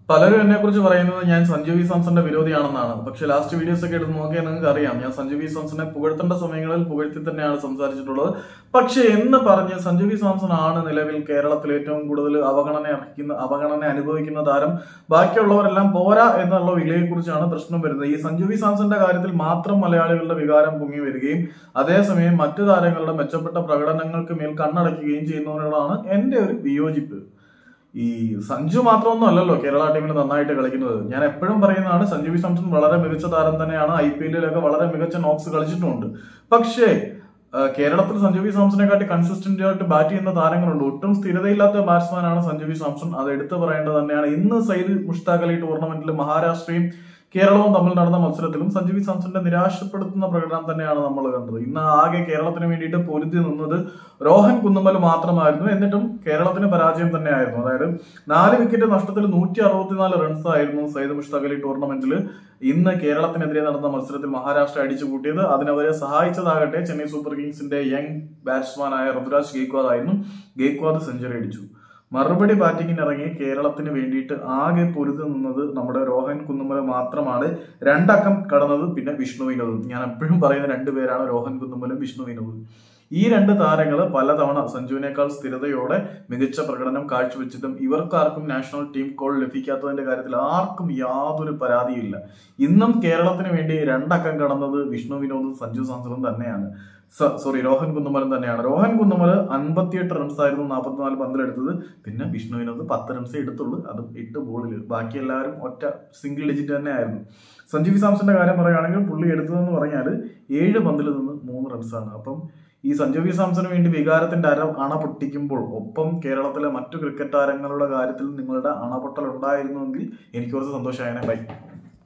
പലരും എന്നെ കുറിച്ച് പറയുന്നത് ഞാൻ സഞ്ജു വി സാംസന്റെ വിരോധിയാണെന്നാണ് പക്ഷെ ലാസ്റ്റ് വീഡിയോസ് ഒക്കെ എടുത്ത് നോക്കിയാൽ നിങ്ങൾക്ക് അറിയാം ഞാൻ സഞ്ജു വി സാംസനെ പുകഴ്ത്തേണ്ട സമയങ്ങളിൽ പുകഴ്ത്തി തന്നെയാണ് സംസാരിച്ചിട്ടുള്ളത് പക്ഷെ എന്ന് പറഞ്ഞ് സഞ്ജു വി സാംസൺ ആണ് നിലവിൽ കേരളത്തിൽ ഏറ്റവും കൂടുതൽ അവഗണന അർഹിക്കുന്ന അവഗണന അനുഭവിക്കുന്ന താരം ബാക്കിയുള്ളവരെല്ലാം പോരാ എന്നുള്ള വിലയെ കുറിച്ചാണ് പ്രശ്നം വരുന്നത് ഈ സഞ്ജു വി സാംസന്റെ കാര്യത്തിൽ മാത്രം മലയാളികളുടെ വികാരം പൊങ്ങി വരികയും അതേസമയം മറ്റു താരങ്ങളുടെ മെച്ചപ്പെട്ട പ്രകടനങ്ങൾക്ക് മേൽ കണ്ണടയ്ക്കുകയും ചെയ്യുന്നവരോടാണ് എന്റെ ഒരു വിയോജിപ്പ് ഈ സഞ്ജു മാത്രമൊന്നും അല്ലല്ലോ കേരള ടീമിൽ നന്നായിട്ട് കളിക്കുന്നത് ഞാൻ എപ്പോഴും പറയുന്നതാണ് സഞ്ജു വി സാംസൺ വളരെ മികച്ച താരം തന്നെയാണ് ഐ പി എല്ലിലൊക്കെ വളരെ മികച്ച നോക്സ് കളിച്ചിട്ടുമുണ്ട് പക്ഷേ ആ, കേരളത്തിൽ സഞ്ജു വി സാംസണെക്കാട്ടി കൺസിസ്റ്റന്റ് ആയിട്ട് ബാറ്റ് ചെയ്യുന്ന താരങ്ങളുണ്ട് ഒട്ടും സ്ഥിരതയില്ലാത്ത ബാറ്റ്സ്മാൻ ആണ് സഞ്ജു വി സാംസൺ അത് എടുത്തു പറയേണ്ടത് തന്നെയാണ് ഇന്ന് സൈദ് മുഷ്താഖ് അലി ടൂർണമെന്റിൽ മഹാരാഷ്ട്രയും കേരളവും തമ്മിൽ നടന്ന മത്സരത്തിലും സഞ്ജു വി സാംസന്റെ നിരാശപ്പെടുത്തുന്ന പ്രകടനം തന്നെയാണ് നമ്മൾ കണ്ടത് ഇന്ന് ആകെ കേരളത്തിന് വേണ്ടിയിട്ട് പൊരുതി നിന്നത് രോഹൻ കുന്നുമ്മൽ മാത്രമായിരുന്നു എന്നിട്ടും കേരളത്തിന് പരാജയം തന്നെയായിരുന്നു അതായത് നാല് വിക്കറ്റ് നഷ്ടത്തിൽ നൂറ്റി അറുപത്തിനാല് റൺസ് ആയിരുന്നു സയ്യിദ് മുഷ്താഖ് അലി ടൂർണമെന്റിൽ ഇന്ന് കേരളത്തിനെതിരെ നടന്ന മത്സരത്തിൽ മഹാരാഷ്ട്ര അടിച്ചു കൂട്ടിയത് അതിനവരെ സഹായിച്ചതാകട്ടെ ചെന്നൈ സൂപ്പർ കിങ്സിന്റെ യങ് ബാറ്റ്സ്മാനായ ഋതുരാജ് ഗേക്വാദ് ആയിരുന്നു ഗേക്വാദ് സെഞ്ചുറി അടിച്ചു മറുപടി ബാറ്റിങ്ങിന് ഇറങ്ങി കേരളത്തിന് വേണ്ടിയിട്ട് ആകെ പൊരുതി നിന്നത് നമ്മുടെ രോഹൻ കുന്നുമല മാത്രമാണ് രണ്ടക്കം കടന്നത് പിന്നെ വിഷ്ണു വിനോദും ഞാൻ എപ്പോഴും പറയുന്ന രണ്ടുപേരാണ് രോഹൻ കുന്നുമലും വിഷ്ണു വിനോദും ഈ രണ്ട് താരങ്ങൾ പലതവണ സഞ്ജുവിനേക്കാൾ സ്ഥിരതയോടെ മികച്ച പ്രകടനം കാഴ്ചവെച്ചിട്ടും ഇവർക്കാർക്കും നാഷണൽ ടീം കോൾ ലഭിക്കാത്തതിന്റെ കാര്യത്തിൽ ആർക്കും യാതൊരു പരാതിയില്ല ഇന്നും കേരളത്തിന് വേണ്ടി രണ്ടക്കം കടന്നത് വിഷ്ണു വിനോദും സഞ്ജു സാംസണും തന്നെയാണ് സോറി രോഹൻ കുന്നുമലും തന്നെയാണ് രോഹൻ കുന്നുമൽ അൻപത്തിയെട്ട് റൺസ് ആയിരുന്നു നാൽപ്പത്തിനാല് പന്തിലെടുത്തത് പിന്നെ വിഷ്ണു വിനോദ് പത്ത് റൺസേ എടുത്തുള്ളൂ അതും എട്ട് ബോളിൽ ബാക്കി എല്ലാവരും ഒറ്റ സിംഗിൾ ഡിജിറ്റ് തന്നെ ആയിരുന്നു സഞ്ജു വി സാംസന്റെ കാര്യം പറയുകയാണെങ്കിൽ പുള്ളി എടുത്തതെന്ന് പറഞ്ഞാൽ ഏഴ് പന്തിൽ നിന്ന് മൂന്ന് റൺസാണ് അപ്പം ഈ സഞ്ജു വി സാംസന് വേണ്ടി വികാരത്തിന്റെ അര അണ പൊട്ടിക്കുമ്പോൾ ഒപ്പം കേരളത്തിലെ മറ്റു ക്രിക്കറ്റ് താരങ്ങളുടെ കാര്യത്തിൽ നിങ്ങളുടെ അണപൊട്ടൽ ഉണ്ടായിരുന്നുവെങ്കിൽ എനിക്ക് കുറച്ച് സന്തോഷമായനെ ബൈ